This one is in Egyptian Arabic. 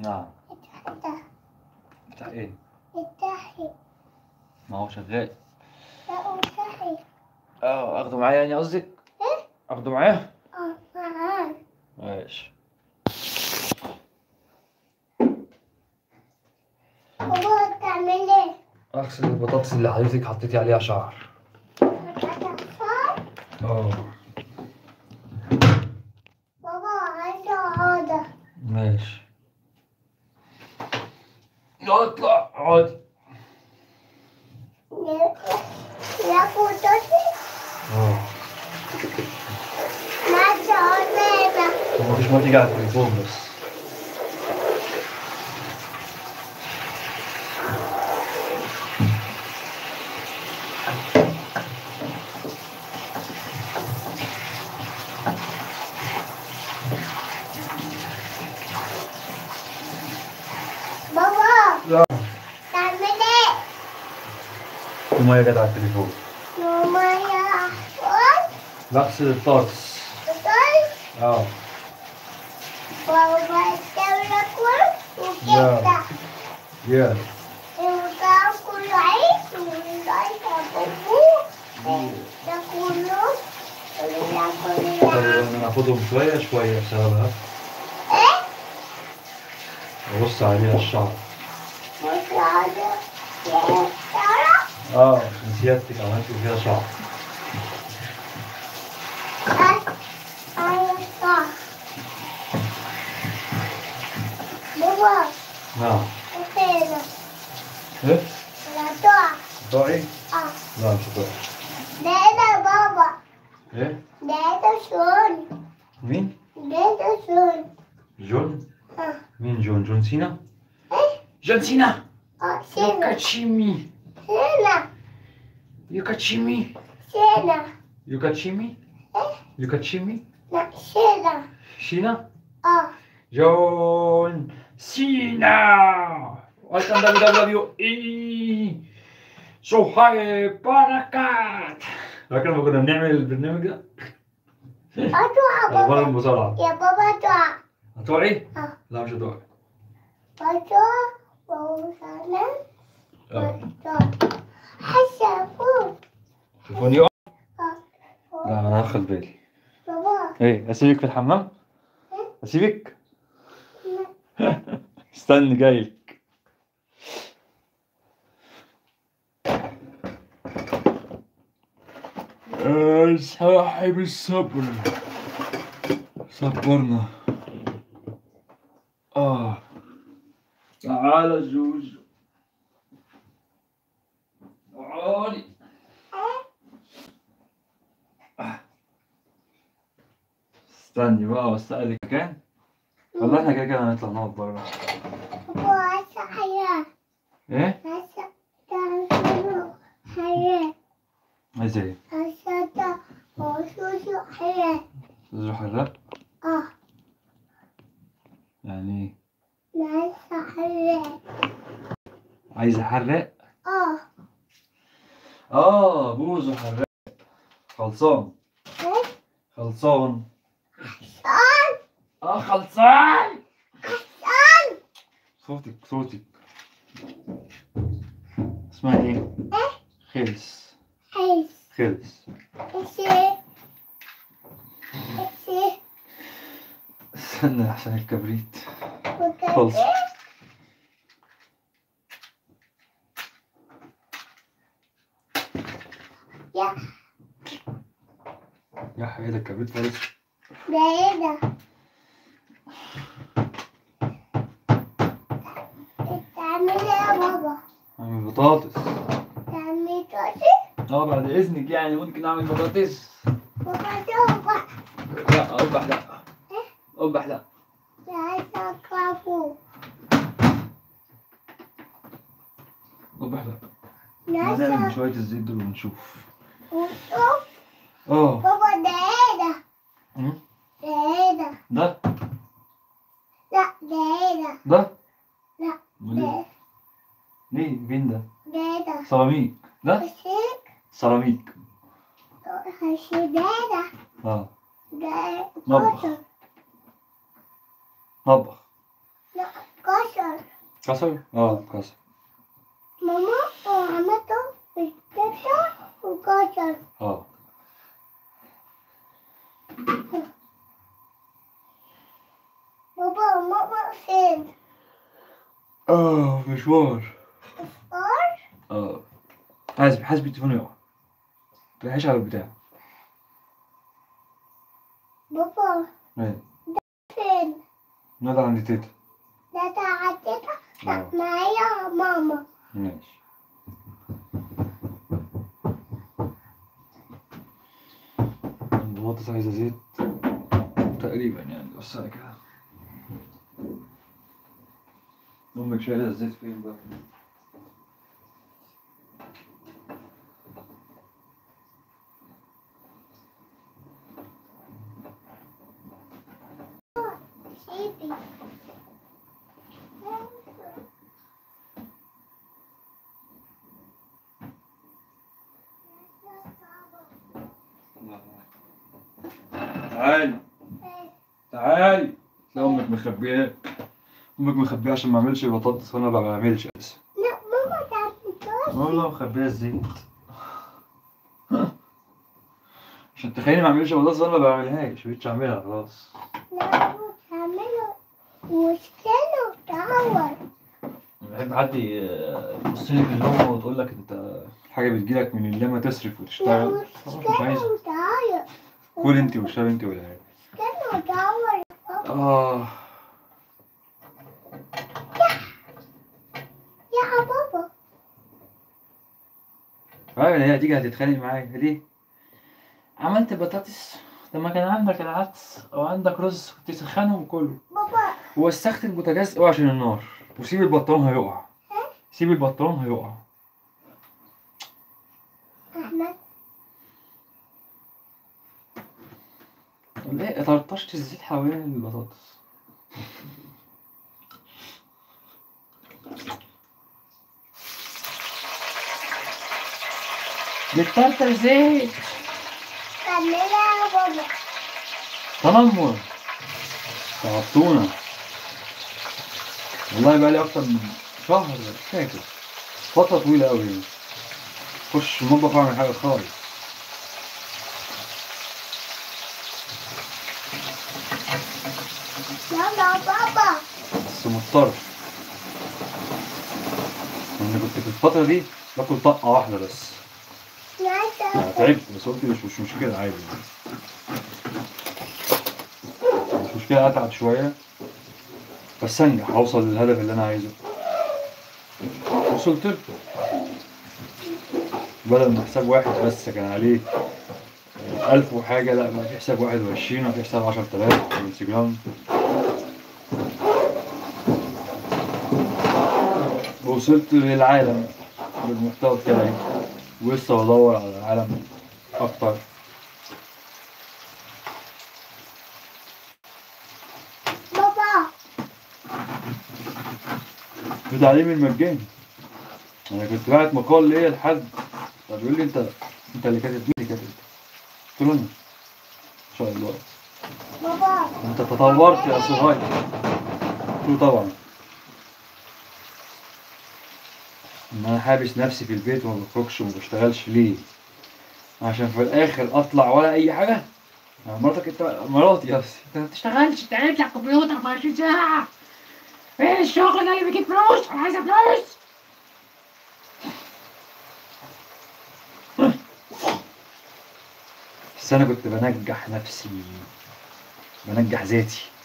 نعم ده افتح ايه افتحي ما هو شغال لا افتحي اه اخده معايا يعني قصدك ايه اخده معايا اه معاك ماشي بابا بتعمل ايه؟ اغسل البطاطس اللي حضرتك حطيتي عليها شعر هتعصر؟ اه بابا عايزة عادة ماشي اطلع عادي لا فوتوتي اه ما تعمل طب مفيش ما تيجي على التليفون بس بابا لا تعمل ايه؟ في ميه جت على التليفون ماما يا أحمد بغسل الطرس بطل اه بابا تعمل كل وكده يلا وكان كله عيش والعيش أبوه ده كله ده طب كله انا ناخدهم شويه شويه بسببها ايه؟ ابص عليها الشعر مش عارفة ايه تعرف؟ اه عشان سيادتك عملت فيها شعر أنا صح بابا نعم فين؟ ايه لا تقع ضاعي اه لا مش ضاعي ده ده بابا ايه ده ده شون مين ده ده شون جون اه مين جون جون سينا ايه جون سينا اه سينا يوكاتشيمي سينا يوكاتشيمي سينا يوكاتشيمي ايه يوكاتشيمي لا سينا شينا اه جون سينا ويلكم دبليو اي سو هاي بركات فاكر لما كنا بنعمل البرنامج ده؟ اتوقع اخبار بابا المصارعة يا بابا اتوقع هتوعي؟ اه لا مش هتوعي اتوقع بابا سلام اه اتوقع حسن فوق تليفوني يقع؟ اه لا انا هاخد بالي بابا ايه اسيبك في الحمام؟ إيه؟ اسيبك؟ استني جايلك يا صاحب الصبر صبرنا اه تعال زوز تعالي استني بقى واسألك مكان والله احنا كده كده هنطلع نقعد بره بابا عايزة حياة ايه؟ عايزة تعملوا حياة عايز ايه؟ عايزة تعملوا حياة تروح الراب؟ اه يعني عايزة حياة عايز حراق؟ اه اه بوزو حراق خلصان ايه خلصان آه اه خلصان آه صوتك صوتك اسمها ايه؟ ايه خلص عايز خلص ايه ايه استنى عشان الكبريت وكده خلص يا يا حبيبي ده الكبريت خلص ده ايه ده تعمل ايه يا بابا اعمل بطاطس تعمل توتي اه بعد اذنك يعني ممكن اعمل بطاطس بابا توبة لا اذبح لا اذبح لا عايزة كافو اذبح لا هنعمل ناسا شوية الزيت دول ونشوف وشوف اه بابا ده ايه ده أمم. ده ايه ده ده لا ده ايه ده ده لا أمال إيه؟ ده ليه فين ده ده ايه ده سيراميك ده هشيك سيراميك هشي ده ده اه ده مطبخ. كوتو مطبخ لا كوتو كسر كسر؟ اه كسر ماما وعمته اتكسر وكسر اه بابا وماما فين؟ اه مشوار فار اه حاسب حاسب التليفون يقع تروحيش على البتاع بابا ايه فين؟ نادى عند تيتا ده تعديتها اه معايا ماما ماشي البطاطس عايزة زيت تقريبا يعني بس أنا كده أمك شايلة الزيت فين بقى؟ سيدي تعالي تعالي لا أمك مخبية أمك مخبية عشان ما أعملش بطاطس وأنا ما بعملش أساسا لا ماما تعمل والله مخبية الزيت عشان تخليني ما أعملش بطاطس وأنا ما بعملهاش مبقتش أعملها خلاص لا تعمله مشكلة وتعور بحب حد يبص لي في اللومة وتقول لك أنت حاجة بتجيلك من اللي ما تصرف لا وتشتغل خلاص مش عايز مشكلة وتعور كل أنت واشتغل أنت ولا حاجة مشكلة وتعور آه يا بابا عارف هي هتيجي هتتخانق معايا ليه؟ عملت بطاطس لما كان عندك العدس او عندك رز تسخنهم كله بابا ووسخت البوتاجاز اوعى عشان النار وسيب البطلون هيقع سيب البطلون هيقع أحمد ليه طرطشت الزيت حوالين البطاطس بتطرطش زيت كملها يا بابا تنمر تعبتونا والله بقالي أكتر من شهر مش فاكر فترة طويلة أوي يعني خش المطبخ وأعمل حاجة خالص يلا بابا بس مضطر أنا كنت في الفترة دي باكل طقة واحدة بس عايزة أنا تعبت بس قلت مش مش مشكلة عادي مش مشكلة أتعب شوية بس أنجح أوصل للهدف اللي أنا عايزه وصلت له بدل ما حساب واحد بس كان عليه ألف وحاجة لا بقى في حساب واحد وعشرين وفي حساب عشرة آلاف في الانستجرام وصلت للعالم بالمحتوى بتاعي ولسه بدور على العالم أكتر بابا بتعليم المجاني انا كنت باعت مقال ليا لحد طب يقول لي انت انت اللي كاتب مين اللي كاتب قلت له انا ان شاء الله بابا انت تطورت يا صهيب قلت له طبعا ان انا حابس نفسي في البيت وما بخرجش وما بشتغلش ليه عشان في الاخر اطلع ولا اي حاجه يعني مراتك انت مراتي يا أسطى. انت ما بتشتغلش انت قاعد على الكمبيوتر 24 ساعه ايه الشغل ده اللي بيجيب فلوس انا عايزه فلوس بس انا كنت بنجح نفسي بنجح ذاتي